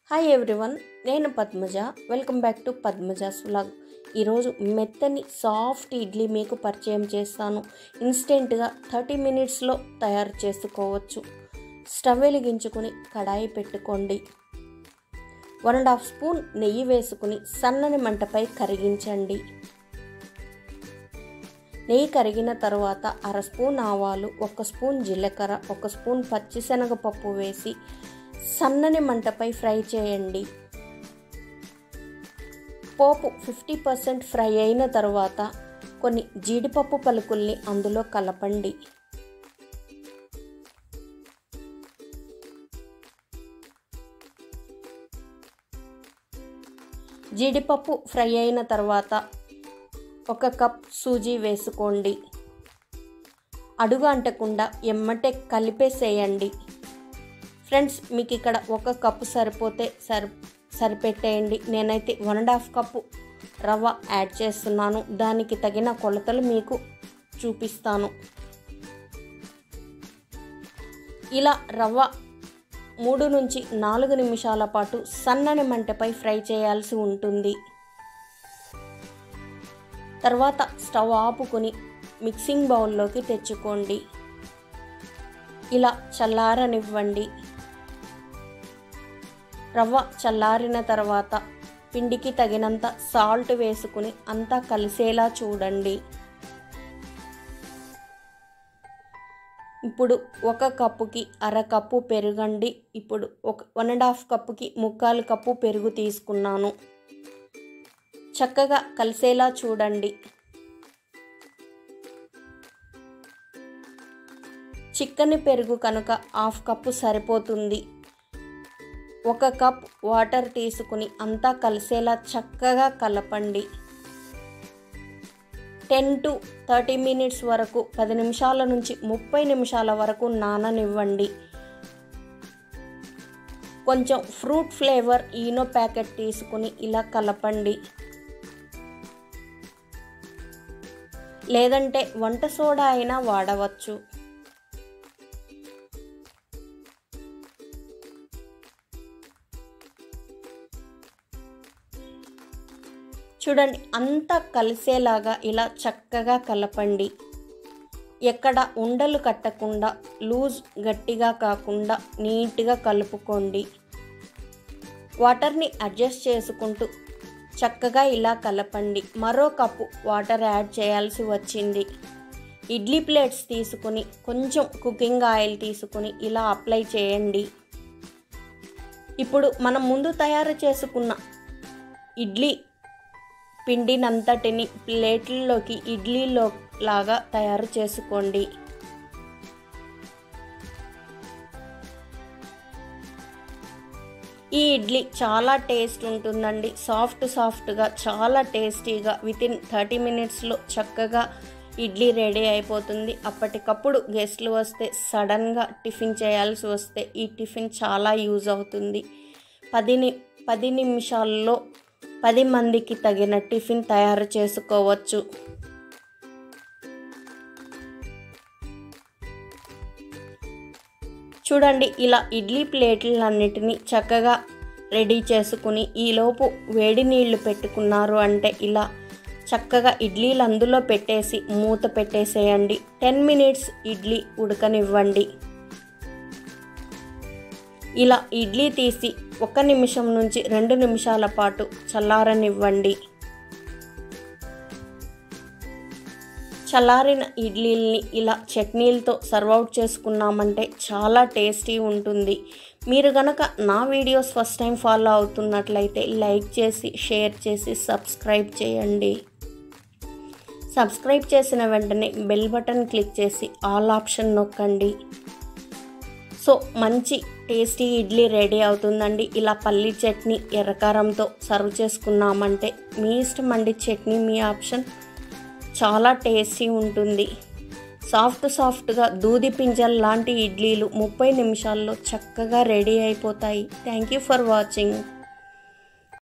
hi everyone నేను Padmaja welcome back to Padmaja's vlog ఈరోజు మెత్తని సాఫ్ట్ ఇడ్లీ మీకు పరిచయం చేస్తాను ఇన్స్టెంట్గా థర్టీ మినిట్స్లో తయారు చేసుకోవచ్చు స్టవ్ వెలిగించుకుని కడాయి పెట్టుకోండి వన్ అండ్ హాఫ్ స్పూన్ నెయ్యి వేసుకుని సన్నని మంటపై కరిగించండి నెయ్యి కరిగిన తర్వాత అర స్పూన్ ఆవాలు ఒక స్పూన్ జీలకర్ర ఒక స్పూన్ పచ్చిశనగపప్పు వేసి సన్నని మంటపై ఫ్రై చేయండి పోపు ఫిఫ్టీ పర్సెంట్ ఫ్రై అయిన తర్వాత కొన్ని జీడిపప్పు పలుకుల్ని అందులో కలపండి జీడిపప్పు ఫ్రై అయిన తర్వాత ఒక కప్ సూజీ వేసుకోండి అడుగు అంటకుండా ఎమ్మటే కలిపేసేయండి ఫ్రెండ్స్ మీకు ఇక్కడ ఒక కప్పు సరిపోతే సరి సరిపెట్టేయండి నేనైతే వన్ అండ్ హాఫ్ కప్పు రవ్వ యాడ్ చేస్తున్నాను దానికి తగిన కొలతలు మీకు చూపిస్తాను ఇలా రవ్వ మూడు నుంచి నాలుగు నిమిషాల పాటు సన్నని మంటపై ఫ్రై చేయాల్సి ఉంటుంది తర్వాత స్టవ్ ఆపుకొని మిక్సింగ్ బౌల్లోకి తెచ్చుకోండి ఇలా చల్లారనివ్వండి రవ్వ చల్లారిన తర్వాత పిండికి తగినంత సాల్ట్ వేసుకుని అంతా కలిసేలా చూడండి ఇప్పుడు ఒక కప్పుకి అర కప్పు పెరుగండి ఇప్పుడు ఒక వన్ అండ్ హాఫ్ కప్పుకి ముక్కాలు కప్పు పెరుగు తీసుకున్నాను చక్కగా కలిసేలా చూడండి చిక్కని పెరుగు కనుక హాఫ్ కప్పు సరిపోతుంది ఒక కప్ వాటర్ తీసుకుని అంతా కలిసేలా చక్కగా కలపండి టెన్ టు థర్టీ మినిట్స్ వరకు పది నిమిషాల నుంచి ముప్పై నిమిషాల వరకు నాననివ్వండి కొంచెం ఫ్రూట్ ఫ్లేవర్ ఈనో ప్యాకెట్ తీసుకుని ఇలా కలపండి లేదంటే వంట సోడా అయినా వాడవచ్చు చూడండి అంతా కలిసేలాగా ఇలా చక్కగా కలపండి ఎక్కడ ఉండలు కట్టకుండా లూజ్ గట్టిగా కాకుండా నీట్గా కలుపుకోండి వాటర్ని అడ్జస్ట్ చేసుకుంటూ చక్కగా ఇలా కలపండి మరో కప్పు వాటర్ యాడ్ చేయాల్సి వచ్చింది ఇడ్లీ ప్లేట్స్ తీసుకుని కొంచెం కుకింగ్ ఆయిల్ తీసుకుని ఇలా అప్లై చేయండి ఇప్పుడు మనం ముందు తయారు చేసుకున్న ఇడ్లీ పిండినంతటిని ప్లేట్లలోకి ఇడ్లీలో లాగా తయారు చేసుకోండి ఈ ఇడ్లీ చాలా టేస్ట్ ఉంటుందండి సాఫ్ట్ సాఫ్ట్గా చాలా టేస్టీగా వితిన్ థర్టీ మినిట్స్లో చక్కగా ఇడ్లీ రెడీ అయిపోతుంది అప్పటికప్పుడు గెస్ట్లు వస్తే సడన్గా టిఫిన్ చేయాల్సి వస్తే ఈ టిఫిన్ చాలా యూజ్ అవుతుంది పది ని పది నిమిషాల్లో పది మందికి తగిన టిఫిన్ తయారు చేసుకోవచ్చు చూడండి ఇలా ఇడ్లీ ప్లేట్లన్నిటినీ చక్కగా రెడీ చేసుకుని ఈలోపు వేడి నీళ్లు పెట్టుకున్నారు అంటే ఇలా చక్కగా ఇడ్లీలు అందులో పెట్టేసి మూత పెట్టేసేయండి టెన్ మినిట్స్ ఇడ్లీ ఉడకనివ్వండి ఇలా ఇడ్లీ తీసి ఒక నిమిషం నుంచి రెండు నిమిషాల పాటు చల్లారనివ్వండి చల్లారిన ఇడ్లీల్ని ఇలా చట్నీలతో సర్వ్ అవుట్ చేసుకున్నామంటే చాలా టేస్టీ ఉంటుంది మీరు గనక నా వీడియోస్ ఫస్ట్ టైం ఫాలో అవుతున్నట్లయితే లైక్ చేసి షేర్ చేసి సబ్స్క్రైబ్ చేయండి సబ్స్క్రైబ్ చేసిన వెంటనే బెల్ బటన్ క్లిక్ చేసి ఆల్ ఆప్షన్ నొక్కండి సో మంచి టేస్టీ ఇడ్లీ రెడీ అవుతుందండి ఇలా పల్లి చట్నీ ఎర్రకారంతో సర్వ్ చేసుకున్నామంటే మీ ఇష్టం అండి చట్నీ మీ ఆప్షన్ చాలా టేస్టీ ఉంటుంది సాఫ్ట్ సాఫ్ట్గా దూది పింజల్ లాంటి ఇడ్లీలు ముప్పై నిమిషాల్లో చక్కగా రెడీ అయిపోతాయి థ్యాంక్ యూ ఫర్ వాచింగ్